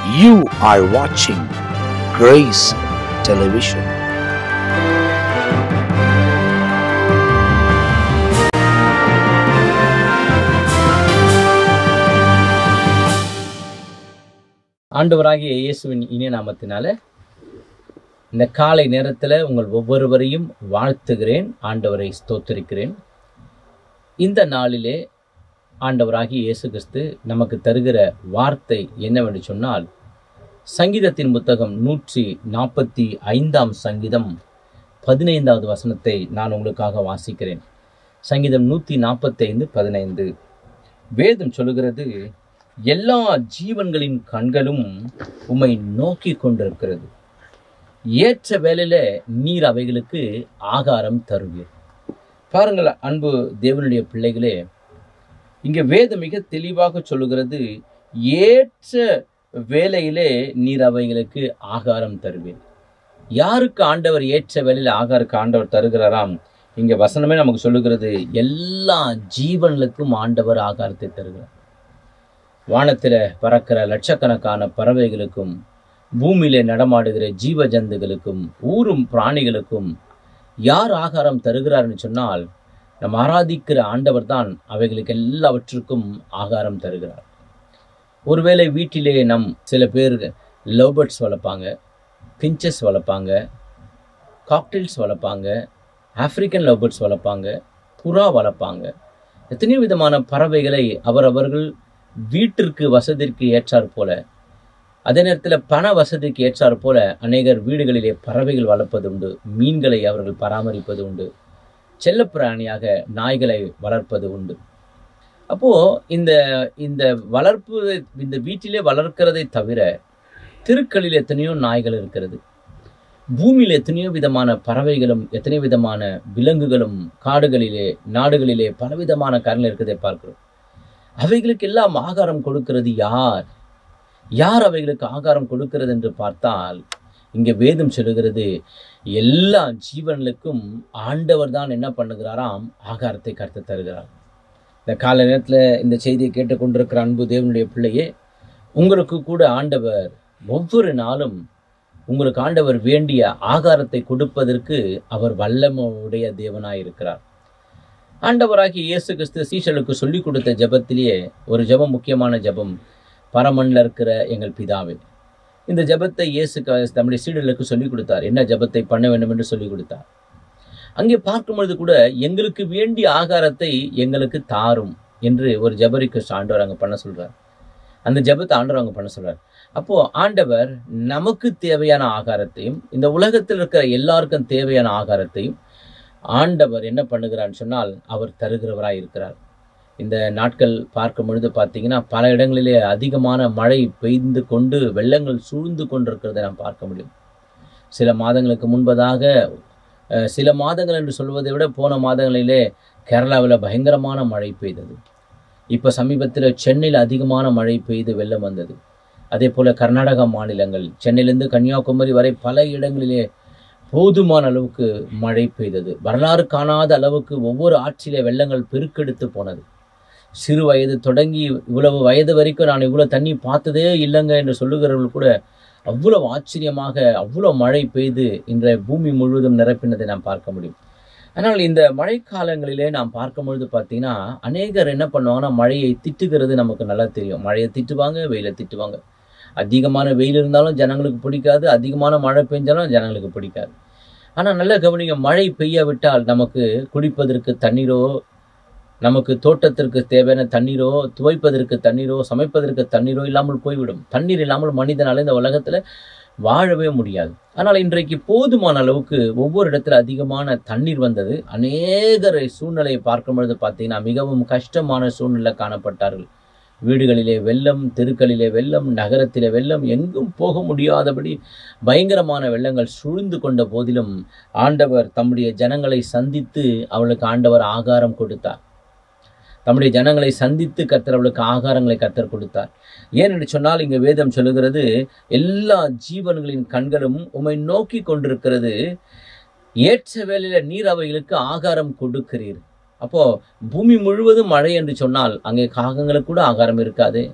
You are watching Grace Television. ஆண்டவராகிய இயேசுவின் இனிய நாமத்தினால இந்த காலை நேரத்தில் உங்கள் ஒவ்வொருவரையும் வாழ்த்துகிறேன் ஆண்டவரை ஸ்தோத்திரிக்கிறேன் இந்த நாளிலே ஆண்டவராகிய இயேசு கிறிஸ்து நமக்கு தருகிற வார்த்தை என்னவென்று சொன்னால் சங்கீதத்தின் புத்தகம் நூற்றி நாற்பத்தி ஐந்தாம் சங்கீதம் பதினைந்தாவது வசனத்தை நான் உங்களுக்காக வாசிக்கிறேன் சங்கீதம் நூற்றி நாற்பத்தைந்து பதினைந்து வேதம் சொல்லுகிறது எல்லா ஜீவன்களின் கண்களும் உம்மை நோக்கி கொண்டிருக்கிறது ஏற்ற வேளையில நீர் அவைகளுக்கு ஆகாரம் தருவீர் பாருங்கள் அன்பு தேவனுடைய பிள்ளைகளே இங்க வேதம் மிக தெளிவாக சொல்லுகிறது ஏற்ற வேளையிலே நீர் அவைகளுக்கு ஆகாரம் தருவீர் யாருக்கு ஆண்டவர் ஏற்ற வேளையில் ஆகாருக்கு ஆண்டவர் தருகிறாராம் இங்க வசனமே நமக்கு சொல்லுகிறது எல்லா ஜீவன்களுக்கும் ஆண்டவர் ஆகாரத்தை தருகிறார் வானத்தில் பறக்கிற லட்சக்கணக்கான பறவைகளுக்கும் பூமியிலே நடமாடுகிற ஜீவ ஜந்துகளுக்கும் ஊரும் பிராணிகளுக்கும் யார் ஆகாரம் தருகிறார்னு சொன்னால் நம்ம ஆராதிக்கிற ஆண்டவர் தான் அவைகளுக்கு எல்லாவற்றுக்கும் ஆகாரம் தருகிறார் ஒருவேளை வீட்டிலே நம் சில பேர் லவ் பேர்ட்ஸ் வளர்ப்பாங்க பிஞ்சஸ் வளர்ப்பாங்க காக்டெயில்ஸ் வளர்ப்பாங்க ஆப்பிரிக்கன் லவ் பேர்ட்ஸ் வளர்ப்பாங்க புறா வளர்ப்பாங்க எத்தனையோ விதமான பறவைகளை அவரவர்கள் வீட்டிற்கு வசதிக்கு ஏற்றாற் போல அதே நேரத்தில் பண வசதிக்கு ஏற்றாற் போல அநேகர் வீடுகளிலே பறவைகள் வளர்ப்பது உண்டு மீன்களை அவர்கள் பராமரிப்பது உண்டு செல்லப்பிராணியாக நாய்களை வளர்ப்பது உண்டு அப்போ இந்த இந்த வளர்ப்பு இந்த வீட்டிலே வளர்க்கிறதை தவிர திருக்களில் எத்தனையோ நாய்கள் இருக்கிறது பூமியில் எத்தனையோ விதமான பறவைகளும் எத்தனையோ விதமான விலங்குகளும் காடுகளிலே நாடுகளிலே பலவிதமான காரணங்கள் இருக்கிறதை பார்க்கிறோம் அவைகளுக்கு எல்லாம் ஆகாரம் கொடுக்கிறது யார் யார் அவைகளுக்கு ஆகாரம் கொடுக்கிறது என்று பார்த்தால் இங்க வேதம் சொல்லுகிறது எல்லா ஜீவன்களுக்கும் ஆண்டவர் தான் என்ன பண்ணுகிறாராம் ஆகாரத்தை கருத்து தருகிறார் இந்த கால நேரத்தில் இந்த செய்தியை கேட்டுக்கொண்டிருக்கிற அன்பு தேவனுடைய பிள்ளையே உங்களுக்கு கூட ஆண்டவர் ஒவ்வொரு நாளும் உங்களுக்கு ஆண்டவர் வேண்டிய ஆகாரத்தை கொடுப்பதற்கு அவர் வல்லமுடைய தேவனாயிருக்கிறார் ஆண்டவராகிய இயேசு கிறிஸ்து சீஷலுக்கு சொல்லிக் கொடுத்த ஜெபத்திலேயே ஒரு ஜெபம் முக்கியமான ஜெபம் பரமண்ணில் இருக்கிற எங்கள் பிதாவே இந்த ஜெபத்தை இயேசு க- தம்முடைய சீடர்களுக்கு சொல்லிக் கொடுத்தார் என்ன ஜெபத்தை பண்ண வேண்டும் என்று சொல்லிக் கொடுத்தார் அங்கே பார்க்கும் பொழுது கூட எங்களுக்கு வேண்டிய ஆகாரத்தை எங்களுக்கு தாரும் என்று ஒரு ஜெபரிக்கு ஆண்டவர் அங்கே பண்ண சொல்றார் அந்த ஜெபத்தை ஆண்டவர் அங்கே பண்ண சொல்றார் அப்போ ஆண்டவர் நமக்கு தேவையான ஆகாரத்தையும் இந்த உலகத்தில் இருக்கிற எல்லாருக்கும் தேவையான ஆகாரத்தையும் ஆண்டவர் என்ன பண்ணுகிறான்னு சொன்னால் அவர் தருகிறவராய் இருக்கிறார் இந்த நாட்கள் பார்க்கும் பொழுது பார்த்தீங்கன்னா பல இடங்களிலே அதிகமான மழை பெய்து கொண்டு வெள்ளங்கள் சூழ்ந்து கொண்டிருக்கிறதை நாம் பார்க்க முடியும் சில மாதங்களுக்கு முன்பதாக அஹ், சில மாதங்கள் என்று சொல்வதை விட போன மாதங்களிலே கேரளாவில் பயங்கரமான மழை பெய்தது இப்போ சமீபத்தில் சென்னையில் அதிகமான மழை பெய்து வெள்ளம் வந்தது அதே போல் கர்நாடகா மாநிலங்கள் சென்னையிலிருந்து கன்னியாகுமரி வரை பல இடங்களிலே போதுமான அளவுக்கு மழை பெய்தது வரலாறு காணாத அளவுக்கு ஒவ்வொரு ஆற்றிலே வெள்ளங்கள் பெருக்கெடுத்து போனது சிறு வயது தொடங்கி இவ்வளவு வயது வரைக்கும் நான் இவ்வளோ தண்ணி பார்த்ததே இல்லைங்க என்று சொல்லுகிறவர்கள் கூட அவ்வளவு ஆச்சரியமாக அவ்வளோ மழை பெய்து இன்றைய பூமி முழுவதும் நிரப்பினதை நாம் பார்க்க முடியும் ஆனால் இந்த மழைக்காலங்களிலே நாம் பார்க்கும் பொழுது பார்த்தீங்கன்னா அநேகர் என்ன பண்ணுவாங்கன்னா மழையை திட்டுகிறது நமக்கு நல்லா தெரியும் மழையை திட்டுவாங்க வெயிலை திட்டுவாங்க அதிகமான வெயில் இருந்தாலும் ஜனங்களுக்கு பிடிக்காது அதிகமான மழை பெஞ்சாலும் ஜனங்களுக்கு பிடிக்காது ஆனால் நல்ல கவனிங்க மழை பெய்ய விட்டால் நமக்கு குடிப்பதற்கு தண்ணீரோ நமக்கு தோட்டத்திற்கு தேவையான தண்ணீரோ துவைப்பதற்கு தண்ணீரோ சமைப்பதற்கு தண்ணீரோ இல்லாமல் போய்விடும் தண்ணீர் இல்லாமல் மனிதனால இந்த உலகத்துல வாழவே முடியாது ஆனால் இன்றைக்கு போதுமான அளவுக்கு ஒவ்வொரு இடத்துல அதிகமான தண்ணீர் வந்தது அநேகரை சூழ்நிலையை பார்க்கும் பொழுது பார்த்தீங்கன்னா மிகவும் கஷ்டமான சூழ்நிலை காணப்பட்டார்கள் வீடுகளிலே வெள்ளம் தெருக்களிலே வெள்ளம் நகரத்திலே வெள்ளம் எங்கும் போக முடியாதபடி பயங்கரமான வெள்ளங்கள் சூழ்ந்து கொண்ட போதிலும் ஆண்டவர் தம்முடைய ஜனங்களை சந்தித்து அவளுக்கு ஆண்டவர் ஆகாரம் கொடுத்தார் தம்முடைய ஜனங்களை சந்தித்து கர்த்தர் அவளுக்கு ஆகாரங்களை கர்த்தர் கொடுத்தார் ஏன் என்று சொன்னால் இங்க வேதம் சொல்லுகிறது எல்லா ஜீவன்களின் கண்களும் உம்மை நோக்கி கொண்டிருக்கிறது ஏற்ற வேளையில நீர் அவைகளுக்கு ஆகாரம் கொடுக்கிறீர் அப்போ பூமி முழுவதும் மழை என்று சொன்னால் அங்கே காகங்களுக்கு கூட ஆகாரம் இருக்காது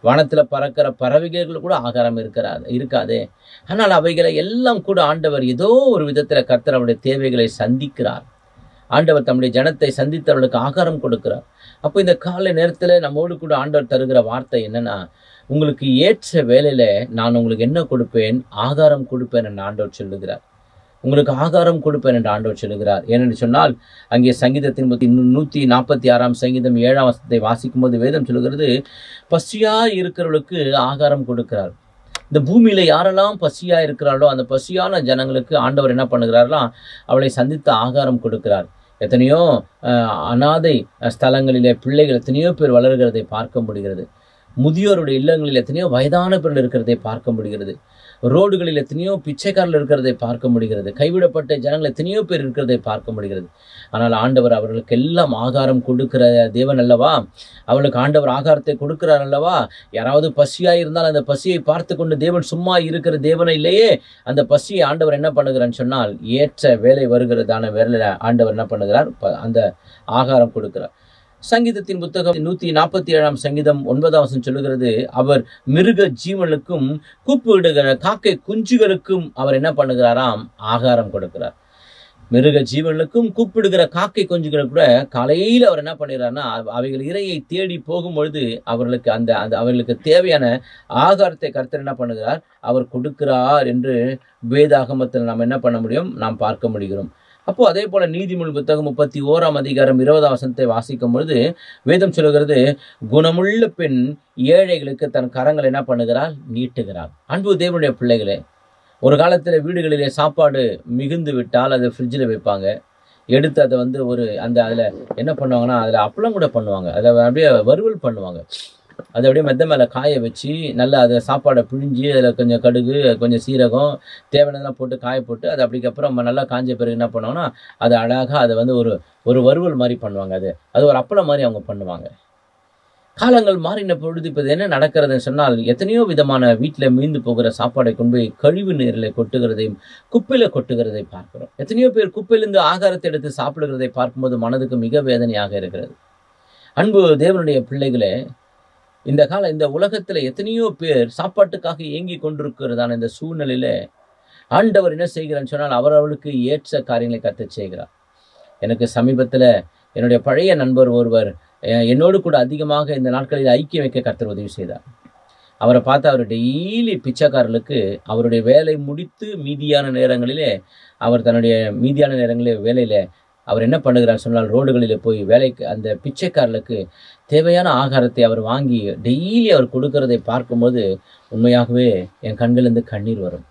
வானத்தில் பறக்கிற பறவைகள் கூட ஆகாரம் இருக்கிறாது இருக்காதே ஆனால் அவைகளை எல்லாம் கூட ஆண்டவர் ஏதோ ஒரு விதத்தில் கர்த்தர் அவருடைய தேவைகளை சந்திக்கிறார் ஆண்டவர் தம்முடைய ஜனத்தை சந்தித்தவர்களுக்கு ஆகாரம் கொடுக்கிறார் அப்போ இந்த காலை நேரத்தில் நம்மோடு கூட ஆண்டவர் தருகிற வார்த்தை என்னன்னா உங்களுக்கு ஏற்ற வேலையில நான் உங்களுக்கு என்ன கொடுப்பேன் ஆகாரம் கொடுப்பேன் என்று ஆண்டவர் சொல்லுகிறார் உங்களுக்கு ஆகாரம் கொடுப்பேன் என்று ஆண்டவர் சொல்லுகிறார் ஏனென்று சொன்னால் அங்கே சங்கீதத்தின் நூத்தி- நூத்தி நாற்பத்தி ஆறாம் சங்கீதம் ஏழாம் வசனத்தை வாசிக்கும் போது வேதம் சொல்லுகிறது பசியா இருக்கிறவர்களுக்கு ஆகாரம் கொடுக்கிறார் இந்த பூமியில யாரெல்லாம் பசியா இருக்கிறார்களோ அந்த பசியான ஜனங்களுக்கு ஆண்டவர் என்ன பண்ணுகிறாரெல்லாம் அவளை சந்தித்து ஆகாரம் கொடுக்கிறார் எத்தனையோ அஹ், அனாதை ஸ்தலங்களிலே பிள்ளைகள் எத்தனையோ பேர் வளர்கிறதை பார்க்க முடிகிறது முதியோருடைய இல்லங்களில் எத்தனையோ வயதான பேர்கள் இருக்கிறதை பார்க்க முடிகிறது ரோடுகளில் எத்தனையோ பிச்சைக்காரர்கள் இருக்கிறதை பார்க்க முடிகிறது கைவிடப்பட்ட ஜனங்கள் எத்தனையோ பேர் இருக்கிறதை பார்க்க முடிகிறது ஆனால் ஆண்டவர் அவர்களுக்கு எல்லாம் ஆகாரம் கொடுக்கிற தேவன் அல்லவா அவளுக்கு ஆண்டவர் ஆகாரத்தை கொடுக்கிறார் அல்லவா யாராவது பசியாக இருந்தால் அந்த பசியை பார்த்து கொண்டு தேவன் சும்மா இருக்கிற தேவனை இல்லையே அந்த பசியை ஆண்டவர் என்ன பண்ணுகிறான்னு சொன்னால் ஏற்ற வேலை வருகிறதான வேலையில் ஆண்டவர் என்ன பண்ணுகிறார் ப- அந்த ஆகாரம் கொடுக்கிறார் சங்கீதத்தின் புத்தகம் நூத்தி நாற்பத்தி ஏழாம் சங்கீதம் ஒன்பதாம் வசனம் சொல்லுகிறது அவர் மிருக ஜீவனுக்கும் கூப்பிடுகிற காக்கை குஞ்சுகளுக்கும் அவர் என்ன பண்ணுகிறாராம் ஆகாரம் கொடுக்கிறார் மிருக ஜீவனுக்கும் கூப்பிடுகிற காக்கை குஞ்சுகளுக்கு கூட காலையில் அவர் என்ன பண்ணுகிறார்னா அவ- அவைகள் இரையை தேடி போகும்பொழுது அவர்களுக்கு அந்த அந்த அவர்களுக்கு தேவையான ஆகாரத்தை கர்த்தர் என்ன பண்ணுகிறார் அவர் கொடுக்கிறார் என்று வேதாகமத்தில் நாம் என்ன பண்ண முடியும் நாம் பார்க்க முடிகிறோம் அப்போ அதே போல நீதிமொழி புத்தகம் முப்பத்தி ஓராம் அதிகாரம் இருபதாம் வசனத்தை வாசிக்கும் பொழுது வேதம் சொல்லுகிறது குணமுள்ள பெண் ஏழைகளுக்கு தன் கரங்களை என்ன பண்ணுகிறார் நீட்டுகிறார் அன்பு தேவனுடைய பிள்ளைகளே ஒரு காலத்தில் வீடுகளிலே சாப்பாடு மிகுந்து விட்டால் அதை ஃப்ரிட்ஜில் வைப்பாங்க எடுத்து அதை வந்து ஒரு அந்த அதில் என்ன பண்ணுவாங்கன்னா அதில் அப்பளம் கூட பண்ணுவாங்க அதில் அப்படியே வறுவல் பண்ணுவாங்க அதை அப்படியே மெத்த மேலே காய வச்சு நல்லா அதை சாப்பாடை பிழிஞ்சு அதில் கொஞ்சம் கடுகு கொஞ்சம் சீரகம் தேவையானதெல்லாம் போட்டு காய போட்டு அது அப்படிக்கப்புறம் நல்லா காஞ்ச பிறகு என்ன பண்ணுவாங்கன்னா அது அழகாக அதை வந்து ஒரு ஒரு வறுவல் மாதிரி பண்ணுவாங்க அது அது ஒரு அப்பளம் மாதிரி அவங்க பண்ணுவாங்க காலங்கள் மாறின பொழுது இப்போ என்ன நடக்கிறதுன்னு சொன்னால் எத்தனையோ விதமான வீட்டில் மீந்து போகிற சாப்பாடை கொண்டு போய் கழிவு நீரில் கொட்டுகிறதையும் குப்பையில் கொட்டுகிறதை பார்க்கிறோம் எத்தனையோ பேர் குப்பையிலிருந்து ஆகாரத்தை எடுத்து சாப்பிடுகிறதை பார்க்கும்போது மனதுக்கு மிக வேதனையாக இருக்கிறது அன்பு தேவனுடைய பிள்ளைகளே இந்த கால இந்த உலகத்துல எத்தனையோ பேர் சாப்பாட்டுக்காக ஏங்கி கொண்டிருக்கிறதான இந்த சூழ்நிலையில ஆண்டவர் என்ன செய்கிறான்னு சொன்னால் அவர் அவளுக்கு ஏற்ற காரியங்களை கத்தச் செய்கிறார் எனக்கு சமீபத்துல என்னுடைய பழைய நண்பர் ஒருவர் அஹ், என்னோடு கூட அதிகமாக இந்த நாட்களில் ஐக்கியம் வைக்க கர்த்தர் உதவி செய்தார் அவரை பார்த்து அவர் டெய்லி பிச்சைக்காரர்களுக்கு அவருடைய வேலை முடித்து மீதியான நேரங்களிலே அவர் தன்னுடைய மீதியான நேரங்களிலே வேலையில அவர் என்ன பண்ணுகிறார் சொன்னால் ரோடுகளில் போய் வேலைக்கு அந்த பிச்சைக்காரர்களுக்கு தேவையான ஆகாரத்தை அவர் வாங்கி டெய்லி அவர் கொடுக்கறதை பார்க்கும்போது உண்மையாகவே என் கண்களிலிருந்து கண்ணீர் வரும்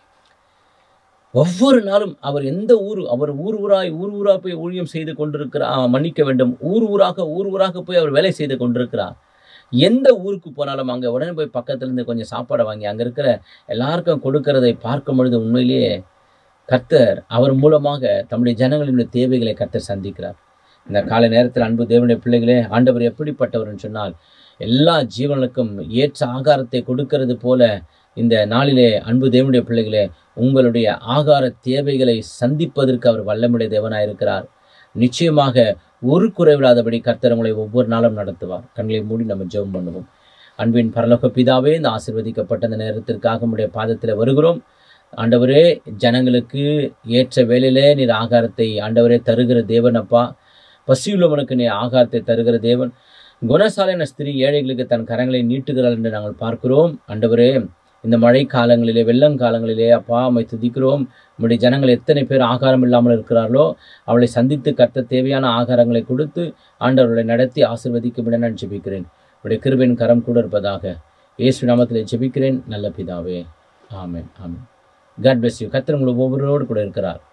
ஒவ்வொரு நாளும் அவர் எந்த ஊர் அவர் ஊர் ஊராய் ஊர் ஊரா போய் ஊழியம் செய்து கொண்டிருக்கிறார் மன்னிக்க வேண்டும் ஊர் ஊராக ஊர் ஊராக போய் அவர் வேலை செய்து கொண்டிருக்கிறார் எந்த ஊருக்கு போனாலும் அங்கே உடனே போய் பக்கத்துல இருந்து கொஞ்சம் சாப்பாடை வாங்கி அங்கே இருக்கிற எல்லாருக்கும் கொடுக்கறதை பார்க்கும் பொழுது உண்மையிலேயே கர்த்தர் அவர் மூலமாக தம்முடைய ஜனங்களினுடைய தேவைகளை கர்த்தர் சந்திக்கிறார் இந்த காலை நேரத்தில் அன்பு தேவனுடைய பிள்ளைகளே ஆண்டவர் எப்படிப்பட்டவர்னு சொன்னால் எல்லா ஜீவனுக்கும் ஏற்ற ஆகாரத்தை கொடுக்கிறது போல இந்த நாளிலே அன்பு தேவனுடைய பிள்ளைகளே உங்களுடைய ஆகார தேவைகளை சந்திப்பதற்கு அவர் வல்லமுடைய தேவனாயிருக்கிறார் நிச்சயமாக ஒரு குறைவில்லாதபடி கர்த்தர் உங்களை ஒவ்வொரு நாளும் நடத்துவார் கண்களை மூடி நம்ம ஜெபம் பண்ணுவோம் அன்பின் பரலோக பிதாவே இந்த ஆசீர்வதிக்கப்பட்ட இந்த நேரத்திற்காக உடைய பாதத்தில் வருகிறோம் ஆண்டவரே ஜனங்களுக்கு ஏற்ற வேலையிலே நீர் ஆகாரத்தை ஆண்டவரே தருகிற தேவன் அப்பா பசியுள்ளவனுக்கு நீ ஆகாரத்தை தருகிற தேவன் குணசாலின ஸ்திரீ ஏழைகளுக்கு தன் கரங்களை நீட்டுகிறாள் என்று நாங்கள் பார்க்கிறோம் ஆண்டவரே இந்த மழை காலங்களிலே வெள்ளங்காலங்களிலே அப்பா அம்மை துதிக்கிறோம் நம்முடைய ஜனங்கள் எத்தனை பேர் ஆகாரம் இல்லாமல் இருக்கிறார்களோ அவளை சந்தித்து கர்த்த தேவையான ஆகாரங்களை கொடுத்து ஆண்டவர்களை நடத்தி ஆசிர்வதிக்கும் என நான் ஜெபிக்கிறேன் உடைய கிருபையின் கரம் கூட இருப்பதாக இயேசு நாமத்தில் ஜெபிக்கிறேன் நல்ல பிதாவே amen amen God bless you கர்த்தர் உங்களை ஒவ்வொருவரோடு கூட இருக்கிறார்